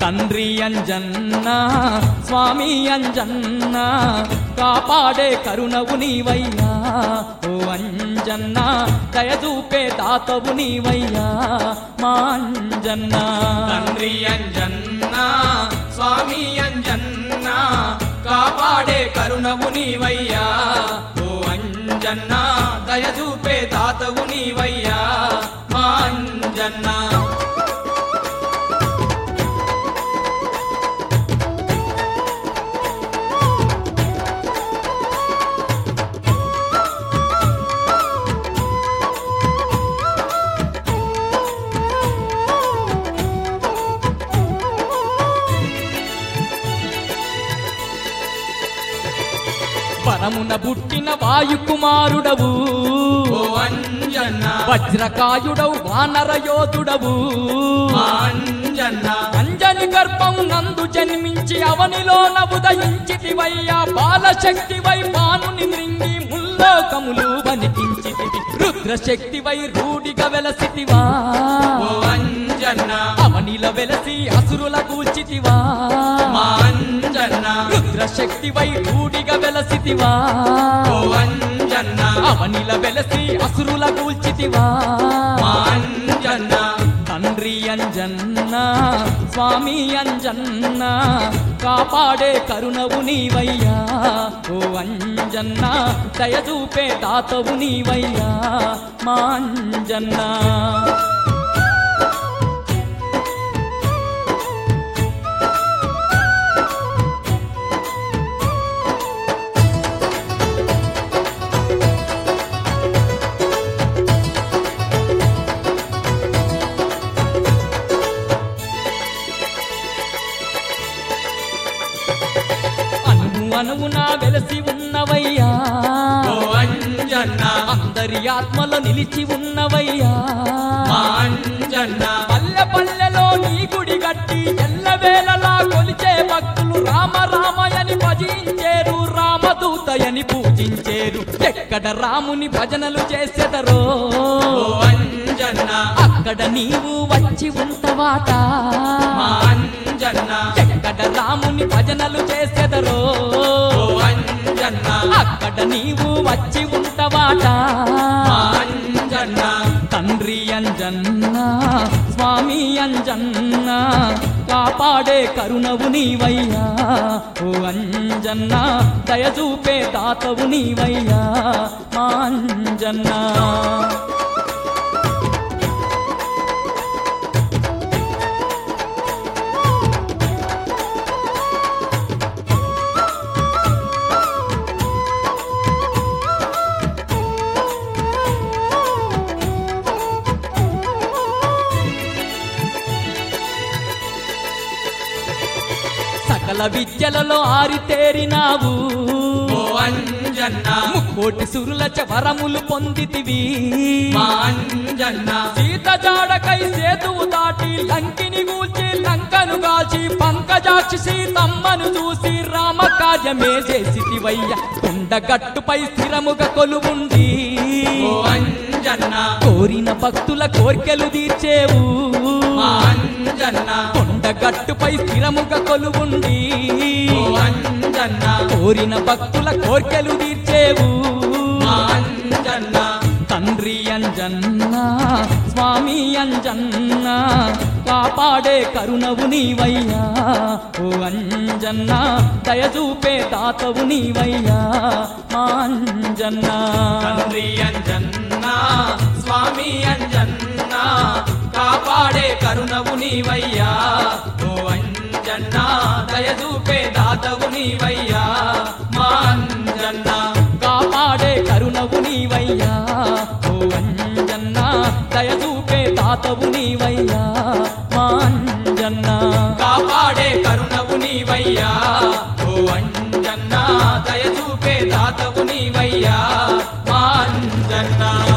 తండ్రి అంజన్న స్వామి అంజన్న కాపాడే కరుణవు నీవయ్యా ఓ అంజన్న దయచూపే దాతవు నీవయ్యా మా అంజన్న తండ్రి అంజన్న స్వామి అంజన్న కాపాడే కరుణవు నీవయ్యా ఓ అంజన్న దయచూపే తాతవు నీవయ్యా మా అంజన్న వరమున పుట్టిన వాయుకుమారుడవు ఓ అంజన్న వజ్రకాయుడవు వానర యోధుడవు మా అంజన్న అంజని గర్భం నందు జన్మించి అవనిలోన ఉదయించితివయ్యా బాలశక్తివై పానుని మృంగి ముల్లోకములు వనికించితివి రుద్రశక్తివై రూఢిగా వెలసితివా ఓ అంజన్న అవనిల వెలసి అసురుల కూల్చితివా మా అంజన్న రుద్రశక్తివై రూఢిగా వెలసితివా ఓ అంజన్న అవనిల వెలసి అసురుల కూల్చితివా మా అంజన్న తండ్రి అంజన్న స్వామి అంజన్న కాపాడే కరుణవు నీవయ్యా ఓ అంజన్న దయచూపే తాతవు నీవయ్యా మా అంజన్న అనువు అనువునా వెలసి ఉన్నవయ్యా ఓ అంజన్న అందరి ఆత్మలో నిలిచి ఉన్నవయ్యా మా అంజన్న పల్లె పల్లెలో నీ గుడి గట్టి ఎల్లవేళలా కొలిచే భక్తులు రామ రామయని భజించేరు రామదూతయని పూజించేరు ఎక్కడ రాముని భజనలు చేసెదరో ఓ అంజన్న అక్కడ నీవు వచ్చి ఉంటవాట మా అంజన్న ఎక్కడ రాముని భజనలు చేసెదరో ఓ అంజన్న అక్కడ నీవు వచ్చి ఉంటవాట మా అంజన్న తండ్రి అంజన్న స్వామి అంజన్న కాపాడే కరుణవు నీవయ్యా ఓ అంజన్న దయచూపే తాతవు నీవయ్యా మా అంజన్న సకల విద్యలలో ఆరితేరినావు ఓ అంజన్న కోటి సురుల వరములు పొందితివి మా అంజన్న సీత జాడకై సేతువు దాటి లంకిని గూల్చి లంకను గాల్చి పంకజాక్షి సీతమ్మను చూసి రామ కార్యమే చేసితివయ్య కొండగట్టుపై స్థిరముగా కొలువుండి ఓ అంజన్న కోరిన భక్తుల కోర్కెలు తీర్చేవు మా అంజన్న కొండగట్టుపై స్థిరముగా కొలువుండి ఓ అంజన్న కోరిన భక్తుల కోర్కెలు తీర్చేవు మా అంజన్న తండ్రి అంజన్న స్వామి అంజన్న కాపాడే కరుణవు నీవయ్యా ఓ అంజన్న దయచూపే తాతవు నీవయ్యా మా అంజన్న తండ్రి అంజన్న స్వామి అంజన్న కాపాడే కరుణవు నీవయ్యా ఓ అంజన్న దయచూపే దాతవు నీవయ్యా మా అంజన్న కాపాడే కరుణవు నీవయ్యా ఓ అంజన్న దయచూపే తాతవు నీవయ్యా మా అంజన్న కాపాడే కరుణవు నీవయ్యా ఓ అంజన్న దయచూపే దాతవు నీవయ్యా మా అంజన్న